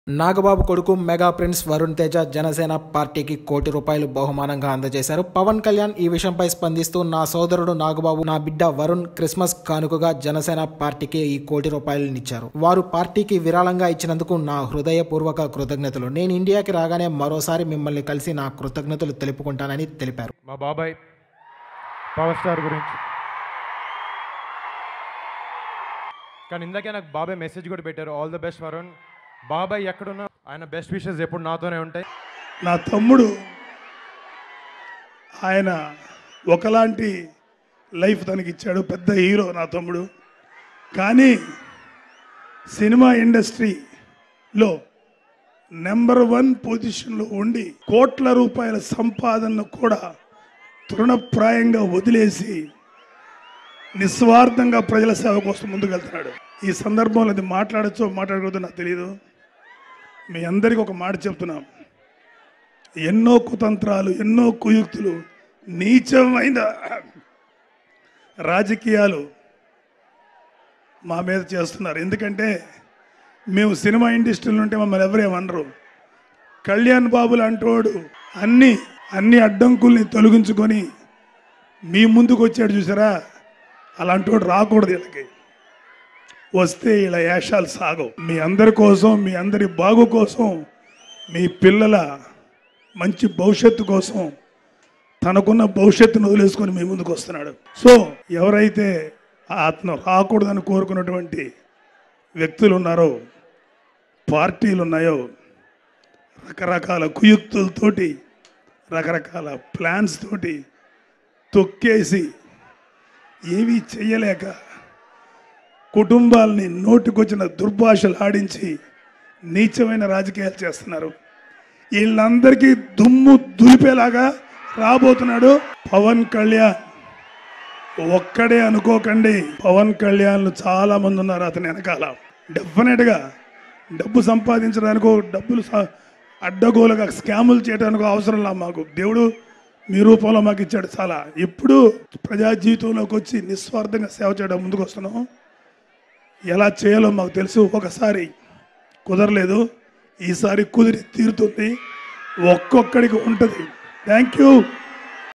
నాగబాబు కొడుకు mega prince Varun Teja Janasena పార్టీకి కోటి రూపాయలు బహుమానంగా అందజేశారు పవన్ కళ్యాణ్ ఈ విషయంపై స్పందిస్తూ నా సోదరుడు నాగబాబు నా బిడ్డ వరుణ్ క్రిస్మస్ కానుకగా జనసేన పార్టీకి ఈ కోటి రూపాయలనిచ్చారు వారు పార్టీకి విరాళంగా ఇచ్చినందుకు నా హృదయపూర్వక కృతజ్ఞతలు నేను ఇండియాకి రాగానే మరోసారి మిమ్మల్ని కలిసి నా కృతజ్ఞతలు తెలుపుకుంటానని తెలిపారు మా బాబాయ్ పవర్ స్టార్ గురించి కానీ ఇందాకే నాకు బాబాయ్ మెసేజ్ కూడా పెట్టారు ఆల్ ద బెస్ట్ వరుణ్ బాబాయ్ ఎక్కడున్నా ఆయన బెస్ట్ విషెస్ ఎప్పుడు నాతోనే ఉంటాయి నా తమ్ముడు ఆయన ఒకలాంటి లైఫ్ తనకి ఇచ్చాడు పెద్ద హీరో నా తమ్ముడు కానీ సినిమా ఇండస్ట్రీలో నెంబర్ వన్ పొజిషన్లో ఉండి కోట్ల రూపాయల సంపాదనను కూడా తృణప్రాయంగా వదిలేసి నిస్వార్థంగా ప్రజల సేవ కోసం ముందుకెళ్తున్నాడు ఈ సందర్భంలో అది మాట్లాడచ్చో మాట్లాడకూడదో నాకు తెలియదు మీ అందరికీ ఒక మాట చెప్తున్నాం ఎన్నో కుతంత్రాలు ఎన్నో కుయుక్తులు నీచమైన రాజకీయాలు మా మీద చేస్తున్నారు ఎందుకంటే మేము సినిమా ఇండస్ట్రీలో ఉంటే మమ్మల్ని ఎవరేమనరు కళ్యాణ్ బాబు లాంటివాడు అన్ని అన్ని అడ్డంకుల్ని తొలగించుకొని మీ ముందుకు వచ్చాడు చూసారా అలాంటి వాడు రాకూడదు వీళ్ళకి వస్తే ఇలా యాషాలు సాగవు మీ అందరి కోసం మీ అందరి బాగు కోసం మీ పిల్లల మంచి భవిష్యత్తు కోసం తనకున్న భవిష్యత్తును వదిలేసుకొని మీ ముందుకు వస్తున్నాడు సో ఎవరైతే అతను రాకూడదని కోరుకున్నటువంటి వ్యక్తులు ఉన్నారో పార్టీలు ఉన్నాయో రకరకాల కుయుక్తులతోటి రకరకాల ప్లాన్స్ తోటి తొక్కేసి ఏమీ చెయ్యలేక కుటుంబాలని నోటికొచ్చిన దుర్భాషలు ఆడించి నీచమైన రాజకీయాలు చేస్తున్నారు వీళ్ళందరికీ దుమ్ము దులిపేలాగా రాబోతున్నాడు పవన్ కళ్యాణ్ ఒక్కడే అనుకోకండి పవన్ కళ్యాణ్లు చాలా మంది ఉన్నారు అతని వెనకాల డెఫినెట్గా డబ్బు సంపాదించడానికో డబ్బులు స- అడ్డగోలుగా స్కాములు చేయడానికో అవసరం లా మాకు దేవుడు మీ రూపంలో మాకు ఇచ్చాడు చాలా ఇప్పుడు ప్రజా జీవితంలోకి వచ్చి నిస్వార్థంగా సేవ చేయడం ముందుకు వస్తున్నాం ఎలా చేయాలో మాకు తెలుసు ఒకసారి కుదరలేదు ఈసారి కుదిరి తీరుతుంది ఒక్కొక్కడికి ఉంటుంది థ్యాంక్ యూ